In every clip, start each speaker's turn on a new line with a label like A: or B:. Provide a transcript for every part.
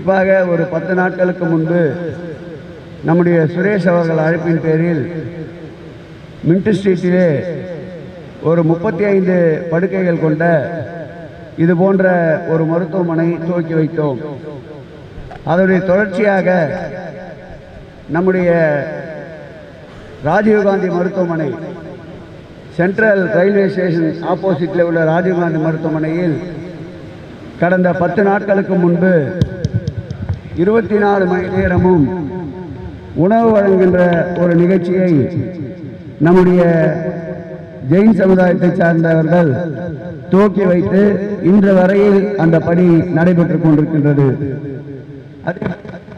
A: குறிப்பாக ஒரு பத்து நாட்களுக்கு முன்பு நம்முடைய சுரேஷ் அவர்கள் அழைப்பின் பேரில் மின்ட் ஸ்ட்ரீட்டிலே ஒரு முப்பத்தி ஐந்து படுக்கைகள் கொண்ட இது போன்ற ஒரு மருத்துவமனை துவக்கி வைத்தோம் அதனுடைய தொடர்ச்சியாக நம்முடைய ராஜீவ்காந்தி மருத்துவமனை சென்ட்ரல் ரயில்வே ஸ்டேஷன் ஆப்போசிட்டில் உள்ள ராஜீவ்காந்தி மருத்துவமனையில் கடந்த பத்து நாட்களுக்கு முன்பு இருபத்தி நாலு மணி நேரமும் உணவு வழங்குகின்ற ஒரு நிகழ்ச்சியை நம்முடைய ஜெயின் சமுதாயத்தை சார்ந்தவர்கள் துவக்கி வைத்து இன்று வரையில் அந்த பணி நடைபெற்றுக் கொண்டிருக்கின்றது அதே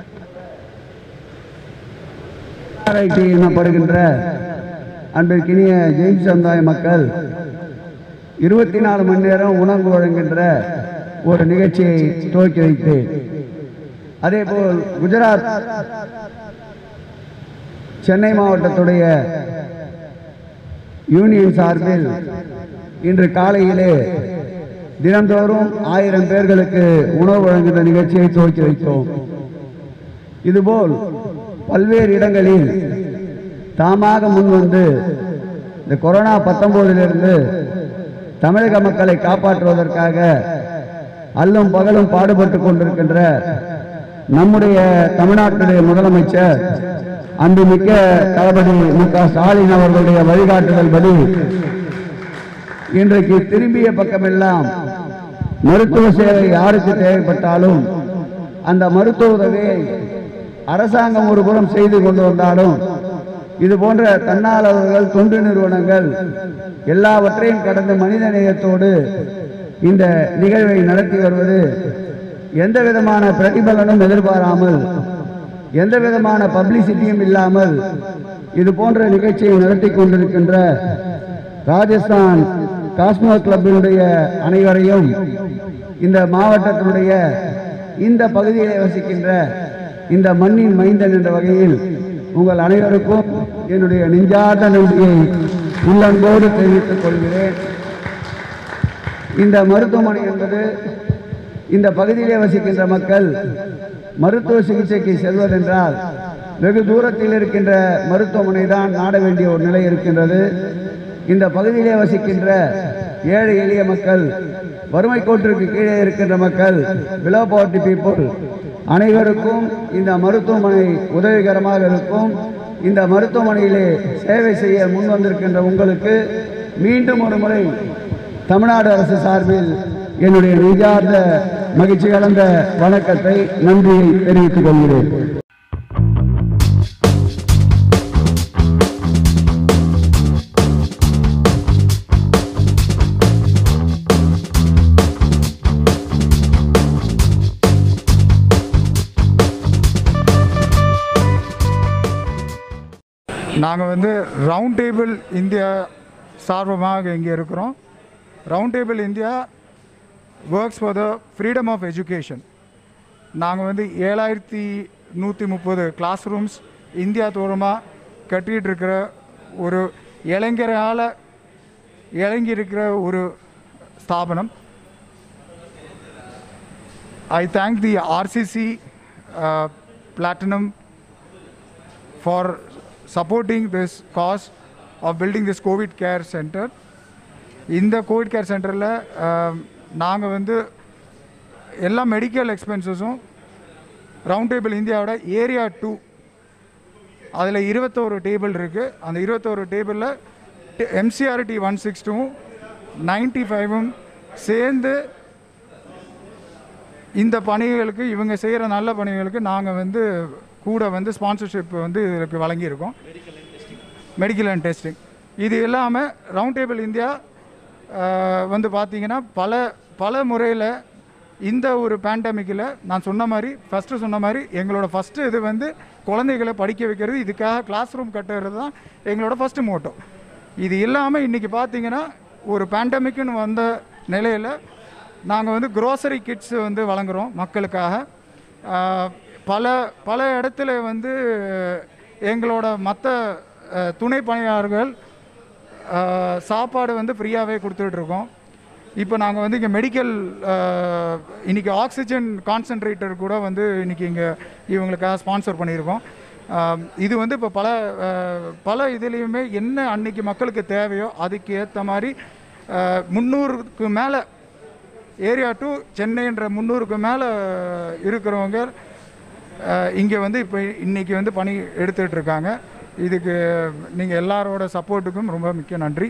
A: ஆராய்ச்சி எனப்படுகின்ற அன்பிற்கினிய ஜெயின் சமுதாய மக்கள் இருபத்தி நாலு மணி நேரம் உணவு வழங்குகின்ற ஒரு நிகழ்ச்சியை துவக்கி வைத்தேன் அதேபோல் குஜராத் சென்னை மாவட்டத்துடைய யூனியன் சார்பில் இன்று காலையிலே தினந்தோறும் ஆயிரம் பேர்களுக்கு உணவு வழங்குகின்ற நிகழ்ச்சியை துவக்கி வைத்தோம் இதுபோல் பல்வேறு இடங்களில் தாமாக முன்வந்து இந்த கொரோனா பத்தொன்பதிலிருந்து தமிழக மக்களை காப்பாற்றுவதற்காக அல்லும் பகலும் பாடுபட்டு கொண்டிருக்கின்ற நம்முடைய தமிழ்நாட்டுடைய முதலமைச்சர் அன்புமிக்க தளபதி மு க ஸ்டாலின் அவர்களுடைய வழிகாட்டுதல் படி இன்றைக்கு திரும்பிய பக்கமெல்லாம் மருத்துவ சேவை யாருக்கு தேவைப்பட்டாலும் அந்த மருத்துவ உதவியை அரசாங்கம் ஒரு புறம் செய்து கொண்டு வந்தாலும் இது போன்ற தன்னாளர்கள் தொண்டு நிறுவனங்கள் எல்லாவற்றையும் கடந்து மனித நேயத்தோடு இந்த நிகழ்வை நடத்தி வருவது எந்த விதமான பிரதிபலனும் எதிர்பாராமல் எந்த விதமான பப்ளிசிட்டியும் இல்லாமல் இது போன்ற நிகழ்ச்சியை நடத்தி கொண்டிருக்கின்ற ராஜஸ்தான் காஸ்மோ கிளப்பினுடைய அனைவரையும் இந்த மாவட்டத்தினுடைய இந்த பகுதியிலே வசிக்கின்ற இந்த மண்ணின் மைந்தன் என்ற வகையில் உங்கள் அனைவருக்கும் என்னுடைய நெஞ்சார்ந்த நன்றியை உள்ளன்போடு தெரிவித்துக் கொள்கிறேன் இந்த மருத்துவமனை என்பது இந்த பகுதியிலே வசிக்கின்ற மக்கள் மருத்துவ சிகிச்சைக்கு செல்வதென்றால் வெகு தூரத்தில் இருக்கின்ற மருத்துவமனை தான் நாட வேண்டிய ஒரு நிலை இருக்கின்றது இந்த பகுதியிலே வசிக்கின்ற ஏழை எளிய மக்கள் வறுமை கோட்டிற்கு கீழே இருக்கின்ற மக்கள் பிலோ பவர்ட்டி பீப்புள் அனைவருக்கும் இந்த மருத்துவமனை உதவிகரமாக இருக்கும் இந்த மருத்துவமனையிலே சேவை செய்ய முன் வந்திருக்கின்ற உங்களுக்கு மீண்டும் ஒரு முறை தமிழ்நாடு அரசு சார்பில் என்னுடைய நெஞ்சார்ந்த மகிழ்ச்சி கலந்த வணக்கத்தை நன்றியை தெரிவித்துக் கொள்கிறேன்
B: நாங்கள் வந்து ரவுண்ட் டேபிள் இந்தியா சார்பமாக இங்கே இருக்கிறோம் round table India works for the freedom of education நாங்கள் வந்து ஏழாயிரத்தி நூற்றி முப்பது கிளாஸ் ரூம்ஸ் இந்தியா தூரமாக கட்டிகிட்டு இருக்கிற ஒரு இளைஞரால் இறங்கி இருக்கிற ஒரு ஸ்தாபனம் I thank the RCC platinum for supporting this cause of building this COVID care center. இந்த கோவிட் கேர் சென்டரில் நாங்கள் வந்து எல்லா மெடிக்கல் எக்ஸ்பென்சஸும் ரவுண்ட் டேபிள் இந்தியாவோட ஏரியா டூ அதில் இருபத்தோரு டேபிள் இருக்குது அந்த இருபத்தோரு டேபிளில் எம்சிஆர்டி ஒன் சிக்ஸ் டூவும் நைன்டி ஃபைவும் சேர்ந்து இந்த பணிகளுக்கு இவங்க செய்கிற நல்ல பணிகளுக்கு நாங்கள் வந்து கூட வந்து ஸ்பான்சர்ஷிப் வந்து இதுக்கு வழங்கியிருக்கோம் மெடிக்கல் அண்ட் டெஸ்டிங் இது இல்லாமல் ரவுண்ட் டேபிள் இந்தியா ஆஹ், வந்து பார்த்தீங்கன்னா பல பல முறையில் இந்த ஒரு பேண்டமிக்கில் நான் சொன்ன மாதிரி ஃபஸ்ட்டு சொன்ன மாதிரி எங்களோட ஃபஸ்ட்டு இது வந்து குழந்தைகளை படிக்க வைக்கிறது இதுக்காக கிளாஸ் ரூம் கட்டுறது தான் எங்களோட ஃபஸ்ட்டு மோட்டோ இது இல்லாமல் இன்றைக்கி பார்த்தீங்கன்னா ஒரு பேண்டமிக்னு வந்த நிலையில் நாங்கள் வந்து க்ரோசரி கிட்ஸ் வந்து வழங்குகிறோம் மக்களுக்காக ஆஹ், பல பல இடத்துல வந்து எங்களோட மற்ற துணை பணியாளர்கள் ஆஹ், சாப்பாடு வந்து ஃப்ரீயாகவே கொடுத்துட்ருக்கோம் இப்போ நாங்கள் வந்து இங்கே மெடிக்கல் இன்றைக்கி ஆக்சிஜன் கான்சன்ட்ரேட்டர் கூட வந்து இன்றைக்கி இங்கே இவங்களுக்காக ஸ்பான்சர் பண்ணியிருக்கோம் ஆஹ் இது வந்து இப்போ பல ஆஹ் பல இதுலேயுமே என்ன அன்னைக்கு மக்களுக்கு தேவையோ அதுக்கு ஏற்ற மாதிரி முந்நூறுக்கு மேலே ஏரியா டு சென்னைன்ற முந்நூறுக்கு மேலே இருக்கிறவங்க இங்கே வந்து இப்போ இன்னைக்கு வந்து பணி எடுத்துகிட்டு இருக்காங்க இதுக்கு நீங்கள் எல்லாரோட சப்போர்ட்டுக்கும் ரொம்ப மிக்க நன்றி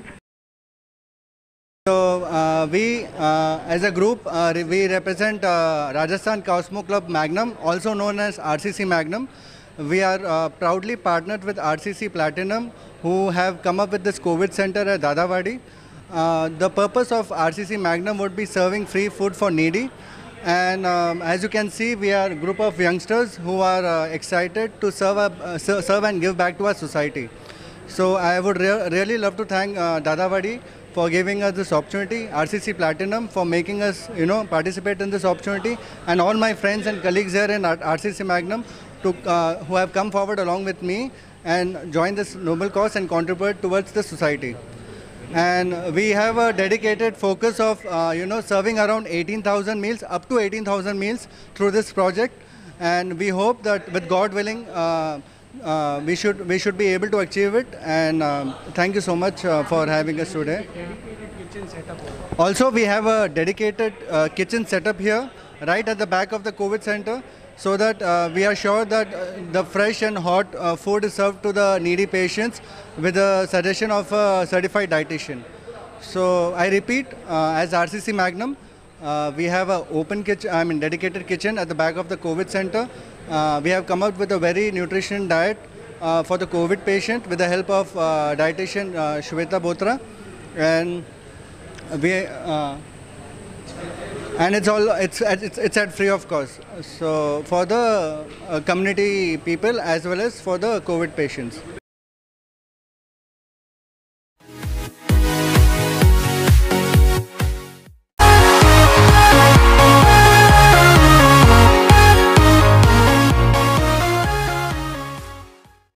C: So uh, we, uh, as a group, uh, re- we represent uh, Rajasthan Cosmo Club Magnum, also known as RCC Magnum. We are uh, proudly partnered with RCC Platinum, who have come up with this COVID center at Dadawadi. Uh, the purpose of RCC Magnum would be serving free food for needy. And um, as you can see, we are a group of youngsters who are uh, excited to serve, a, uh, ser- serve and give back to our society. So I would rea- really love to thank uh, Dadawadi for giving us this opportunity, RCC Platinum for making us, you know, participate in this opportunity, and all my friends and colleagues here in R- RCC Magnum to, uh, who have come forward along with me and join this noble cause and contribute towards the society. And we have a dedicated focus of, uh, you know, serving around 18,000 meals, up to 18,000 meals through this project. And we hope that with God willing, uh, uh, we should we should be able to achieve it. And um, thank you so much uh, for having us today. Also, we have a dedicated uh, kitchen setup here, right at the back of the COVID center, so that uh, we are sure that uh, the fresh and hot uh, food is served to the needy patients with the suggestion of a certified dietitian. So I repeat, uh, as RCC Magnum, uh, we have a open kitchen, I mean dedicated kitchen at the back of the COVID center. Uh, we have come up with a very nutrition diet uh, for the COVID patient with the help of uh, dietitian uh, Shweta Botra, and we. Uh, and it's all it's at- it's, it's at free of cost so for the uh, community people as well as for the covid patients